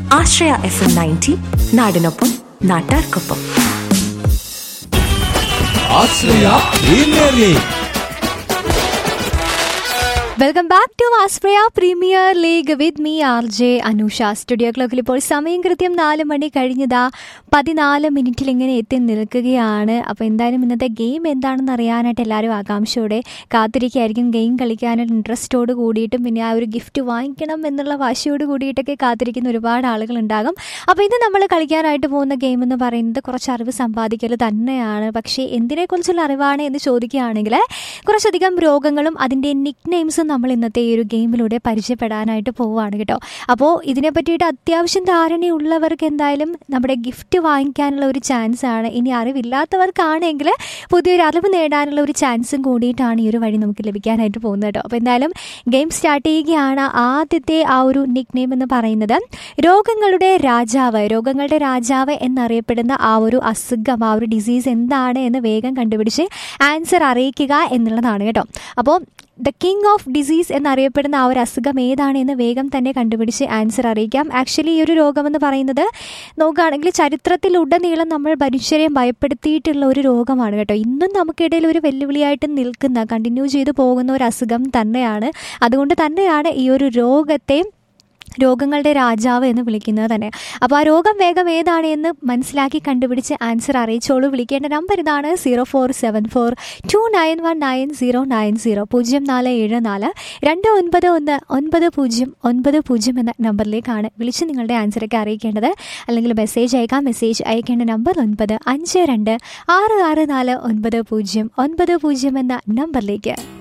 ആശ്രയ F M ninety നാടിനൊപ്പം നാട്ടാർക്കൊപ്പം Asraya premier league welcome back to Asraya premier league with me R J Anusha studio ക്ലോക്കിൽ ഇപ്പോൾ സമയം കൃത്യം നാല് മണി കഴിഞ്ഞതാ പതിനാല് മിനിറ്റിൽ ഇങ്ങനെ എത്തി നിൽക്കുകയാണ് അപ്പോൾ എന്തായാലും ഇന്നത്തെ ഗെയിം എന്താണെന്ന് അറിയാനായിട്ട് എല്ലാവരും ആകാംക്ഷയോടെ കാത്തിരിക്കുകയായിരിക്കും ഗെയിം കളിക്കാനൊരു ഇൻട്രസ്റ്റോട് കൂടിയിട്ടും പിന്നെ ആ ഒരു ഗിഫ്റ്റ് വാങ്ങിക്കണം എന്നുള്ള വാശിയോട് കൂടിയിട്ടൊക്കെ കാത്തിരിക്കുന്ന ഒരുപാട് ആളുകളുണ്ടാകും അപ്പോൾ ഇന്ന് നമ്മൾ കളിക്കാനായിട്ട് പോകുന്ന ഗെയിം എന്ന് പറയുന്നത് കുറച്ച് അറിവ് സമ്പാദിക്കൽ തന്നെയാണ് പക്ഷേ എന്തിനെക്കുറിച്ചുള്ള അറിവാണ് എന്ന് ചോദിക്കുകയാണെങ്കിൽ കുറച്ചധികം രോഗങ്ങളും അതിൻ്റെ നിക് നെയിംസും നമ്മൾ ഇന്നത്തെ ഈ ഒരു ഗെയിമിലൂടെ പരിചയപ്പെടാനായിട്ട് പോവുകയാണ് കേട്ടോ അപ്പോൾ ഇതിനെ പറ്റിയിട്ട് അത്യാവശ്യം ധാരണയുള്ളവർക്ക് എന്തായാലും നമ്മുടെ ഗിഫ്റ്റ് വാങ്ങിക്കാനുള്ള ഒരു ചാൻസ് ആണ് ഇനി അറിവില്ലാത്തവർക്കാണെങ്കിൽ പുതിയൊരു അറിവ് നേടാനുള്ള ഒരു ചാൻസും കൂടിയിട്ടാണ് ഈ ഒരു വഴി നമുക്ക് ലഭിക്കാനായിട്ട് പോകുന്നത് കേട്ടോ അപ്പോൾ എന്തായാലും ഗെയിം സ്റ്റാർട്ട് ചെയ്യുകയാണ് ആദ്യത്തെ ആ ഒരു നിക് നെയിം എന്ന് പറയുന്നത് രോഗങ്ങളുടെ രാജാവ് രോഗങ്ങളുടെ രാജാവ് എന്നറിയപ്പെടുന്ന ആ ഒരു അസുഖം ആ ഒരു ഡിസീസ് എന്താണ് എന്ന് വേഗം കണ്ടുപിടിച്ച് ആൻസർ അറിയിക്കുക എന്നുള്ളതാണ് കേട്ടോ അപ്പോൾ ദ കിങ് ഓഫ് ഡിസീസ് എന്നറിയപ്പെടുന്ന ആ ഒരു അസുഖം ഏതാണ് എന്ന് വേഗം തന്നെ കണ്ടുപിടിച്ച് ആൻസർ അറിയിക്കാം ആക്ച്വലി ഈ ഒരു രോഗമെന്ന് പറയുന്നത് നോക്കുകയാണെങ്കിൽ ചരിത്രത്തിലുടനീളം നമ്മൾ മനുഷ്യരെ ഭയപ്പെടുത്തിയിട്ടുള്ള ഒരു രോഗമാണ് കേട്ടോ ഇന്നും നമുക്കിടയിൽ ഒരു വെല്ലുവിളിയായിട്ട് നിൽക്കുന്ന കണ്ടിന്യൂ ചെയ്തു പോകുന്ന ഒരു അസുഖം തന്നെയാണ് അതുകൊണ്ട് തന്നെയാണ് ഈ ഒരു രോഗത്തെ രോഗങ്ങളുടെ രാജാവ് എന്ന് വിളിക്കുന്നത് തന്നെ അപ്പോൾ ആ രോഗം വേഗം ഏതാണ് എന്ന് മനസ്സിലാക്കി കണ്ടുപിടിച്ച് ആൻസർ അറിയിച്ചോളൂ വിളിക്കേണ്ട നമ്പർ ഇതാണ് zero four seven four two nine one nine zero nine zero പൂജ്യം നാല് ഏഴ് നാല് രണ്ട് ഒൻപത് ഒന്ന് ഒൻപത് പൂജ്യം ഒൻപത് പൂജ്യം എന്ന നമ്പറിലേക്കാണ് വിളിച്ച് നിങ്ങളുടെ ആൻസറൊക്കെ അറിയിക്കേണ്ടത് അല്ലെങ്കിൽ മെസ്സേജ് അയക്കാം മെസ്സേജ് അയക്കേണ്ട നമ്പർ ഒൻപത് അഞ്ച് രണ്ട് ആറ് ആറ് നാല് ഒൻപത് പൂജ്യം ഒൻപത് പൂജ്യം എന്ന നമ്പറിലേക്ക്